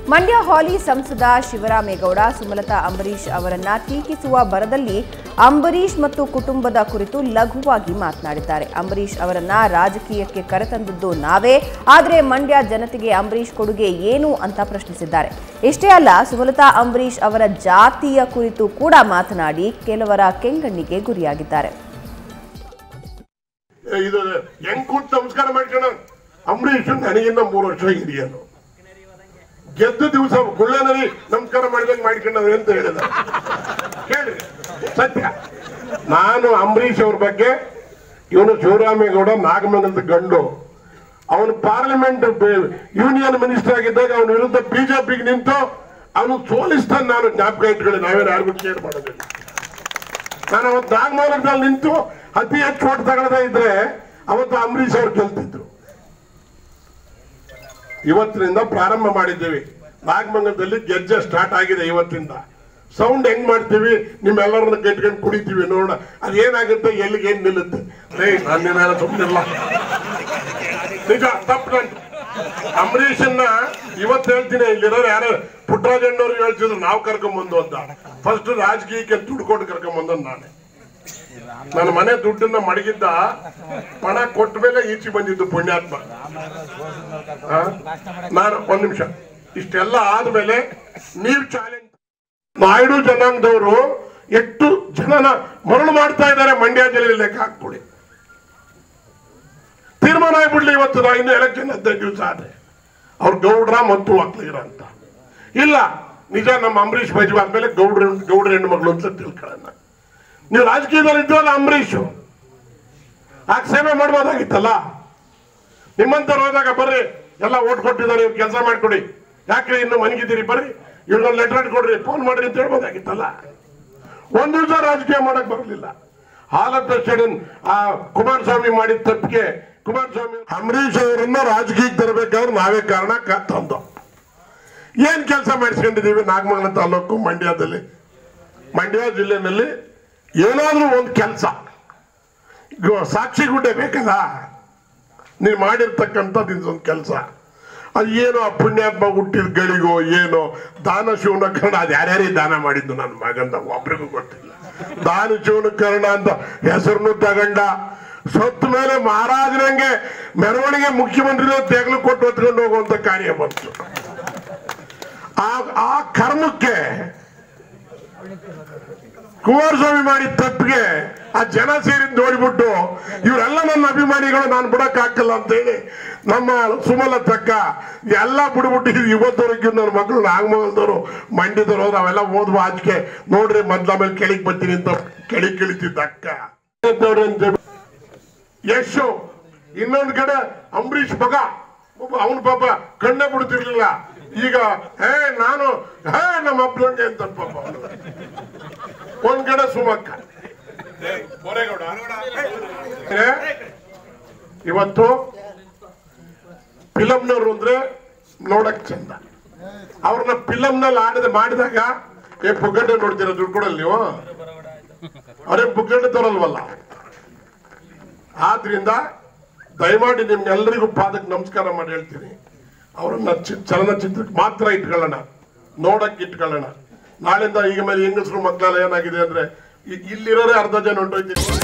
ಮಂಡ್ಯ ಹಾಲಿ ಸಂಸದ ಶಿವರಾಮೇಗೌಡ ಸುಮಲತಾ ಅಂಬರೀಶ್ ಅವರನ್ನ ಟೀಕಿಸುವ ಬರದಲ್ಲಿ ಅಂಬರೀಶ್ ಮತ್ತು ಕುಟುಂಬದ ಕುರಿತು ಲಘುವಾಗಿ ಮಾತನಾಡಿದ್ದಾರೆ ಅಂಬರೀಶ್ ಅವರನ್ನ ರಾಜಕೀಯಕ್ಕೆ ಕರೆತಂದದ್ದು ನಾವೇ ಆದರೆ ಮಂಡ್ಯ ಜನತೆಗೆ ಅಂಬರೀಶ್ ಕೊಡುಗೆ ಏನು ಅಂತ ಪ್ರಶ್ನಿಸಿದ್ದಾರೆ ಇಷ್ಟೇ ಅಲ್ಲ ಸುಮಲತಾ ಅಂಬರೀಶ್ ಅವರ ಜಾತಿಯ ಕುರಿತು ಕೂಡ ಮಾತನಾಡಿ ಕೆಲವರ ಕೆಂಗಣ್ಣಿಗೆ ಗುರಿಯಾಗಿದ್ದಾರೆ ಇದು ಹೆಂಗ್ ಕೂತ್ ನಮಸ್ಕಾರ ಮಾಡ್ಕೊಂಡ ಅಂಬರೀಷ್ ನನಗಿನ್ನ ಮೂರು ವರ್ಷ ಹಿರಿಯನು ಗೆದ್ದ ದಿವಸ ಗುಳ್ಳನಲ್ಲಿ ನಮಸ್ಕಾರ ಮಾಡಿದಂಗೆ ಮಾಡ್ಕೊಂಡವ್ರೆ ಅಂತ ಹೇಳಿದ ಕೇಳಿ ಸತ್ಯ ನಾನು ಅಂಬರೀಷ್ ಅವ್ರ ಬಗ್ಗೆ ಇವನು ಶಿವರಾಮೇಗೌಡ ನಾಗಮಂಗಲದ ಗಂಡು ಅವನು ಪಾರ್ಲಿಮೆಂಟ್ ಯೂನಿಯನ್ ಮಿನಿಸ್ಟರ್ ಆಗಿದ್ದಾಗ ಅವನ ವಿರುದ್ಧ ಬಿಜೆಪಿಗೆ ನಿಂತು ಅವನು ಸೋಲಿಸ್ತಾನೆ ನಾನು ಜ್ಞಾಪಕ ಇಟ್ಕೊಳ್ಳಿ ನಾವೇನು ಯಾರಿಗೂ ಕೇರ್ ಮಾಡೋದಿಲ್ಲ ನಾನು ಅವತ್ತು ನಾಗಮಂಗಲದಲ್ಲಿ ನಿಂತು ಅತಿ ಹೆಚ್ಚು ಓಟ್ ತಗೊಳ್ಳದೇ ಇದ್ರೆ ಅವತ್ತು ಅಂಬರೀಷ್ ಅವ್ರು ಗೆಲ್ತಿದ್ರು ಇವತ್ತಿನಿಂದ ಪ್ರಾರಂಭ ಮಾಡಿದ್ದೀವಿ ನಾಗಮಂಗಲದಲ್ಲಿ ಗೆಜ್ಜೆ ಸ್ಟಾರ್ಟ್ ಆಗಿದೆ ಇವತ್ತಿಂದ ಸೌಂಡ್ ಹೆಂಗ್ ಮಾಡ್ತೀವಿ ನಿಮ್ಮೆಲ್ಲರನ್ನ ಕಟ್ಕೊಂಡು ಕುಡಿತೀವಿ ನೋಡೋಣ ಅದೇನಾಗುತ್ತೆ ಎಲ್ಲಿಗೆ ಏನ್ ನಿಲ್ಲುತ್ತೆ ರೇ ನಾನು ಸುಮ್ಮನಿಲ್ಲ ನಿಜ ತಪ್ಪು ನಾನು ಅಂಬರೀಷನ್ನ ಇವತ್ತು ಹೇಳ್ತೀನಿ ಇಲ್ಲಿರೋರು ಯಾರು ಪುಟ್ಟರಾಜಣ್ಣವ್ರು ಹೇಳ್ತಿದ್ರು ನಾವು ಕರ್ಕೊಂಬಂದು ಅಂತ ಫಸ್ಟ್ ರಾಜಕೀಯಕ್ಕೆ ದುಡ್ಡು ಕೊಟ್ಟು ಕರ್ಕೊಂಬಂದ ನಾನೇ ನನ್ನ ಮನೆ ದುಡ್ಡನ್ನ ಮಡಗಿದ್ದ ಪಣ ಕೊಟ್ಟ ಮೇಲೆ ಈಚೆ ಬಂದಿದ್ದು ಪುಣ್ಯಾತ್ಮ ಆ? ನಾನು ಒಂದ್ ನಿಮಿಷ ಇಷ್ಟೆಲ್ಲ ಆದ್ಮೇಲೆ ನೀವು ಚಾಲೆಂಜ್ ನಾಯ್ಡು ಜನಾಂಗದವರು ಎಷ್ಟು ಜನನ ಮರಳು ಮಾಡ್ತಾ ಇದ್ದಾರೆ ಮಂಡ್ಯ ಜಿಲ್ಲೆಯಲ್ಲಿ ಲೆಕ್ಕ ಹಾಕ್ಕೊಳ್ಳಿ ತೀರ್ಮಾನ ಆಗ್ಬಿಡ್ಲಿ ಇವತ್ತು ನಾ ಇನ್ನು ಎಲೆಕ್ಷನ್ ಹದಿನೈದು ದಿವಸ ಆದ್ರೆ ಅವ್ರು ಗೌಡ್ರ ಮತ್ತು ಒಕ್ಕಲಿಗರ ಅಂತ ಇಲ್ಲ ನಿಜ ನಮ್ಮ ಅಂಬರೀಷ್ ಮದುವೆ ಆದ್ಮೇಲೆ ಗೌಡ್ರ ಗೌಡ್ರ ಹೆಣ್ಣು ಮಗಳು ಅಂತ ತಿಳ್ಕೊಳ್ಳೋಣ ನೀವು ರಾಜಕೀಯದಲ್ಲಿ ಇದ್ರಲ್ಲ ಅಂಬರೀಷು ಆಗ ಸೇವೆ ಮಾಡ್ಬೋದಾಗಿತ್ತಲ್ಲ ನಿಮ್ಮಂತವ್ರು ಹೋದಾಗ ಬರ್ರಿ ಎಲ್ಲ ಓಟ್ ಕೊಟ್ಟಿದ್ದಾರೆ ಇವ್ರು ಕೆಲಸ ಮಾಡ್ಕೊಡಿ ಯಾಕ್ರಿ ಇನ್ನು ಮನಗಿದ್ದೀರಿ ಬರ್ರಿ ಇವ್ರನ್ನ ಲೆಟರ್ ಕೊಡ್ರಿ ಫೋನ್ ಮಾಡ್ರಿ ಅಂತ ಹೇಳ್ಬೋದಾಗಿತ್ತಲ್ಲ ಒಂದ್ ದಿವಸ ರಾಜಕೀಯ ಮಾಡಕ್ ಬರಲಿಲ್ಲ ಹಾಲತ್ತ ಸ್ಟೇಡಿಯಂ ಆ ಕುಮಾರಸ್ವಾಮಿ ಮಾಡಿದ ತಪ್ಪಿಗೆ ಕುಮಾರಸ್ವಾಮಿ ಅಂಬರೀಷ್ ಅವರನ್ನ ರಾಜಕೀಯಕ್ಕೆ ತರಬೇಕಾದ್ರೆ ನಾವೇ ಕಾರಣ ಕ- ತಂದು ಏನ್ ಕೆಲಸ ಮಾಡಿಸ್ಕೊಂಡಿದೀವಿ ನಾಗಮಂಗಲ ತಾಲೂಕು ಮಂಡ್ಯದಲ್ಲಿ ಮಂಡ್ಯ ಜಿಲ್ಲೆನಲ್ಲಿ ಏನಾದ್ರೂ ಒಂದು ಕೆಲಸ ಸಾಕ್ಷಿ ಗುಡ್ಡೆ ಬೇಕಲ್ಲ ನೀನು ಮಾಡಿರ್ತಕ್ಕಂಥದ್ದು ಇದೊಂದು ಕೆಲಸ ಅದು ಏನೋ ಆ ಪುಣ್ಯಾತ್ಮ ಹುಟ್ಟಿದ ಗಳಿಗೋ ಏನೋ ದಾನ ಶಿವನ ಕರ್ಣ ಅದು ಯಾರ್ಯಾರಿಗೆ ದಾನ ಮಾಡಿದ್ದು ನನ್ನ ಮಗಂದ ಒಬ್ರಿಗೂ ಗೊತ್ತಿಲ್ಲ ದಾನ ಶಿವನ ಕರ್ಣ ಅಂತ ಹೆಸರನ್ನು ತಗಂಡ ಸತ್ತ ಮೇಲೆ ಮಹಾರಾಜನಂಗೆ ಮೆರವಣಿಗೆ ಮುಖ್ಯಮಂತ್ರಿ ತೆಗಲು ಕೊಟ್ಟು ಹೊತ್ಕೊಂಡು ಹೋಗುವಂತ ಕಾರ್ಯ ಬಂತು ಆ ಆ ಕರ್ಮಕ್ಕೆ ಕುಮಾರಸ್ವಾಮಿ ಮಾಡಿದ ತಪ್ಪಿಗೆ ಆ ಜನ ಸೇರಿದ್ ನೋಡಿಬಿಟ್ಟು ಇವರೆಲ್ಲ ನನ್ನ ಅಭಿಮಾನಿಗಳು ನಾನು ಬಿಡಕ್ ಹಾಕಲ್ಲ ಅಂತ ಹೇಳಿ ನಮ್ಮ ಸುಮಲತಕ್ಕ ಎಲ್ಲ ಬಿಡ್ಬಿಟ್ಟು ಇದು ಇವತ್ತವರೆಗೂ ನನ್ನ ಮಕ್ಕಳು ನಾಗಮಂಗಲದವರು ಮಂಡ್ಯದವ್ರು ಹೋದ್ರೆ ಅವೆಲ್ಲ ಓದ್ಬೋ ಆಚೆಗೆ ನೋಡ್ರಿ ಮೊದ್ಲ ಮೇಲೆ ಕೆಳಿಗ್ ಬರ್ತೀನಿ ಅಂತ ಕೆಳಿ ಕೆಳಿತಿದ್ದ ಅಕ್ಕ ಅಂತವ್ರು ಅಂತ ಹೇಳಿ. ಯಶು ಇನ್ನೊಂದ್ ಕಡೆ ಅಂಬರೀಷ್ ಮಗ ಅವನ ಪಾಪ ಕಣ್ಣೇ ಬಿಡ್ತಿರ್ಲಿಲ್ಲ ಈಗ ಹೇ ನಾನು ಹೇ ನಮ್ಮ ಅಪ್ಪನಂಗೆ ಅಂತ ಪಾಪ ಅವ್ನು. ಒಂದ್ ಕಡೆ ಸುಮಕ್ಕ ಏ, ಇವತ್ತು ಫಿಲಂನವ್ರು ಅಂದ್ರೆ ನೋಡಕ್ ಚಂದ ಅವ್ರನ್ನ ಫಿಲಂನಲ್ಲಿ ಆಡಿದ ಮಾಡಿದಾಗ ಏ ಪುಗ್ಗಡ್ಡೆ ನೋಡ್ತೀರಾ ದುಡ್ಡು ಕೊಡಲ್ಲ ನೀವು ಅವರೇ ಪುಗ್ಗಡ್ಡೆ ತರಲ್ವಲ್ಲ ಆದ್ರಿಂದ ದಯಮಾಡಿ ನಿಮ್ಗೆಲ್ಲರಿಗೂ ಪಾದಕ್ಕೆ ನಮಸ್ಕಾರ ಮಾಡಿ ಹೇಳ್ತೀನಿ ಅವರನ್ನ ಚಿ- ಚಲನಚಿತ್ರಕ್ಕೆ ಮಾತ್ರ ಇಟ್ಕೊಳ್ಳೋಣ ನೋಡಕ್ ಇಟ್ಕೊಳ್ಳೋಣ ನಾಳಿಂದ ಈಗ ಮೇಲೆ ಹೆಂಗಸರು ಮಕ್ಕಳೆಲ್ಲ ಏನಾಗಿದೆ ಅಂದ್ರೆ ಇ- ಇಲ್ಲಿರೋರೇ ಅರ್ಧ ಜನ ಹೊಂಟೋಯ್ತೀನಿ